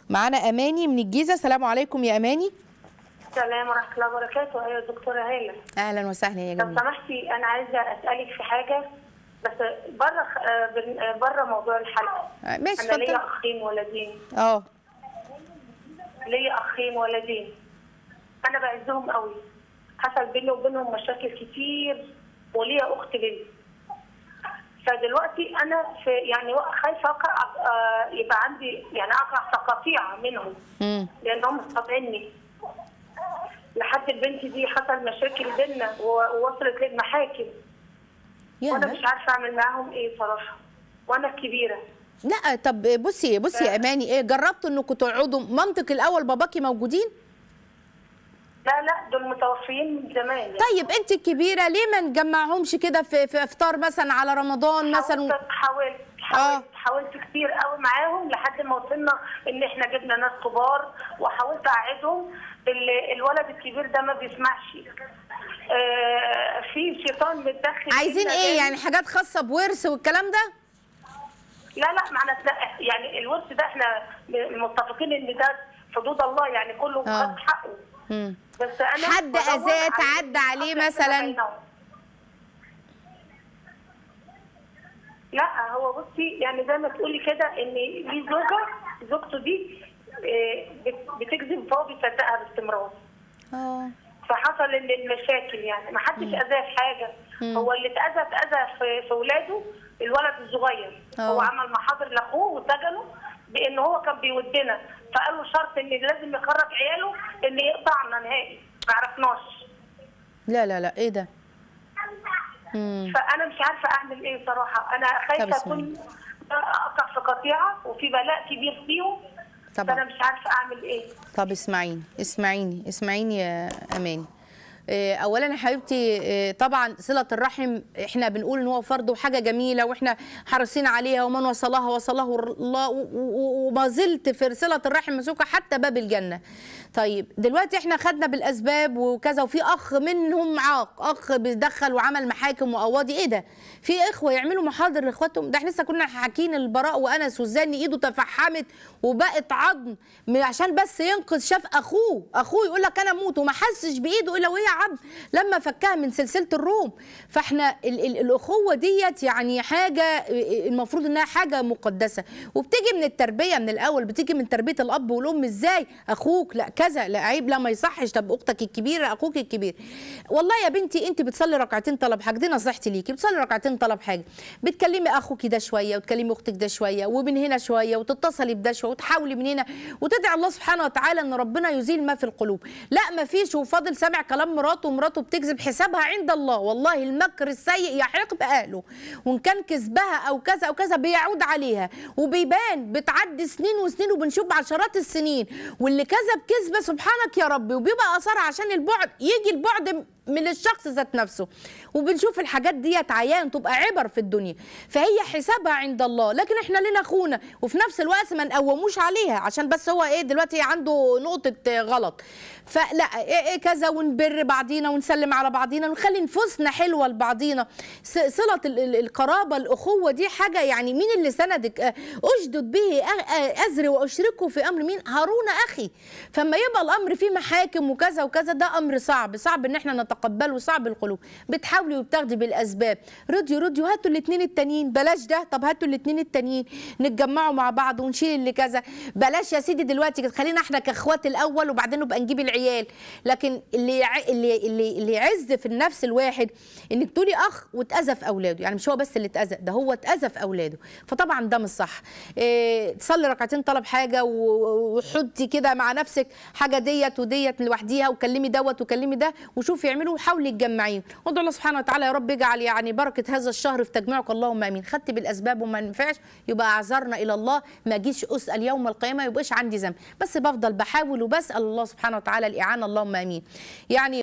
معانا اماني من الجيزه السلام عليكم يا اماني السلام ورحمة الله وبركاته أيوة دكتورة هالة اهلا وسهلا يا لو جميل سمحتي أنا عايزة أسألك في حاجة بس بره بره موضوع الحلقة آه، ماشي أنا ليا اتفضل أخين ولدين اه ليا أخين ولدين أنا بعزهم قوي حصل بيني وبينهم مشاكل كتير وليا أخت بنت فدلوقتي أنا في يعني خايفة أقع آه، يبقى عندي يعني أقع في قطيعة منهم امم لان هم قاطعيني لحد البنت دي حصل مشاكل بينا و- ووصلت للمحاكم وانا يا مش عارفه اعمل معاهم ايه صراحه وانا الكبيره لا طب بصي بصي يا اماني ايه جربتوا انكم تقعدوا مامتك الاول باباكي موجودين لا لا دول متوفيين من زمان يعني. طيب انت الكبيره ليه ما نجمعهمش كده في في افطار مثلا على رمضان مثلا حاولت حاولت حاولت, حاولت كتير قوي معاهم لحد ما وصلنا ان احنا جبنا ناس كبار وحاولت اقعدهم ال- الولد الكبير ده ما بيسمعش آه في شيطان متدخل عايزين فينا ايه جامد. يعني حاجات خاصه بورث والكلام ده لا لا معنا يعني الورث ده احنا متفقين ان ده حدود الله يعني كله آه. خد حقه مم. بس انا حد بدور أذاه على تعدى عليه الأصل مثلاً؟ بينهم. لا هو بصي يعني زي ما تقولي كده ان ليه زوجه زوجته دي آه، بت- بتكذب فهو بيصدقها باستمرار اه فحصل ان المشاكل يعني ما حدش اذاه في حاجه هو اللي اتاذى اتاذى في في ولاده الولد الصغير اه. هو عمل محاضر لاخوه وسجنه بان هو كان بيودنا فقال له شرط ان لازم يخرج عياله ان يقطعنا نهائي ما عرفناش لا لا لا ايه ده مم. فانا مش عارفه اعمل ايه صراحه انا طب خايفه اسمعي. اكون اقع في قطيعه وفي بلاء كبير فيهم طبعا. فانا مش عارفه اعمل ايه طب اسمعيني اسمعيني اسمعيني يا اماني إيه، اولا يا حبيبتي إيه، طبعا صله الرحم احنا بنقول ان هو فرض وحاجه جميله واحنا حريصين عليها ومن وصلها وصله الله و- و- وما زلت في صله الرحم مسوكه حتى باب الجنه طيب دلوقتي احنا خدنا بالاسباب وكذا وفي اخ منهم عاق اخ بيدخل وعمل محاكم وقواضي ايه ده في اخوه يعملوا محاضر لاخواتهم ده احنا لسه كنا حاكين البراء وانس وازاي ان ايده تفحمت وبقت عظم م- عشان بس ينقذ شاف اخوه اخوه يقول لك انا اموت وما حسش بايده الا وهي عظم لما فكها من سلسله الروم فاحنا ال ال الاخوه ديت يعني حاجه المفروض انها حاجه مقدسه وبتيجي من التربيه من الاول بتيجي من تربيه الاب والام ازاي اخوك لا كذا لا عيب لا ما يصحش طب اختك الكبيره اخوك الكبير والله يا بنتي انت بتصلي ركعتين طلب حاجه دي نصيحتي ليكي بتصلي ركعتين طلب حاجه بتكلمي اخوك ده شويه وتكلمي اختك ده شويه ومن هنا شويه وتتصلي بده شويه وتحاولي من هنا وتدعي الله سبحانه وتعالى ان ربنا يزيل ما في القلوب لا ما فيش وفاضل سامع كلام مراته ومراته بتكذب حسابها عند الله والله المكر السيء يحيق باهله وان كان كذبها او كذا او كذا بيعود عليها وبيبان بتعدي سنين وسنين وبنشوف عشرات السنين واللي كذب كذبه سبحانك يا ربي وبيبقى اثرها عشان البعد يجي البعد من الشخص ذات نفسه وبنشوف الحاجات ديت عيان تبقى عبر في الدنيا فهي حسابها عند الله لكن احنا لنا اخونا وفي نفس الوقت ما نقوموش عليها عشان بس هو ايه دلوقتي عنده نقطه آه، غلط فلا إيه إيه كذا ونبر بعضينا ونسلم على بعضينا ونخلي نفوسنا حلوه لبعضينا س- صله ال- ال- القرابه الاخوه دي حاجه يعني مين اللي سندك آه، اشدد به أ- آه، ازري واشركه في امر مين هارون اخي فما يبقى الامر فيه محاكم وكذا وكذا ده امر صعب صعب ان احنا نتقبله صعب القلوب بتحاولي وبتاخدي بالاسباب رديوا رديوا هاتوا الاثنين التانيين بلاش ده طب هاتوا الاثنين التانيين نتجمعوا مع بعض ونشيل اللي كذا بلاش يا سيدي دلوقتي خلينا احنا كاخوات الاول وبعدين نبقى نجيب العيال لكن اللي يع... اللي اللي اللي يعز في النفس الواحد انك تقولي اخ واتاذى في اولاده يعني مش هو بس اللي اتاذى ده هو اتاذى في اولاده فطبعا ده مش صح إيه تصلي ركعتين طلب حاجه و- وحطي كده مع نفسك حاجه ديت وديت لوحديها وكلمي دوت وكلمي ده وشوفي اعملوا وحاولي تجمعيه وادعوا الله سبحانه وتعالى يا رب اجعل يعني بركه هذا الشهر في تجمعك اللهم امين خدت بالاسباب وما نفعش يبقى اعذرنا الى الله ما اجيش اسال يوم القيامه ما يبقاش عندي ذنب بس بفضل بحاول وبسال الله سبحانه وتعالى الاعانه اللهم امين يعني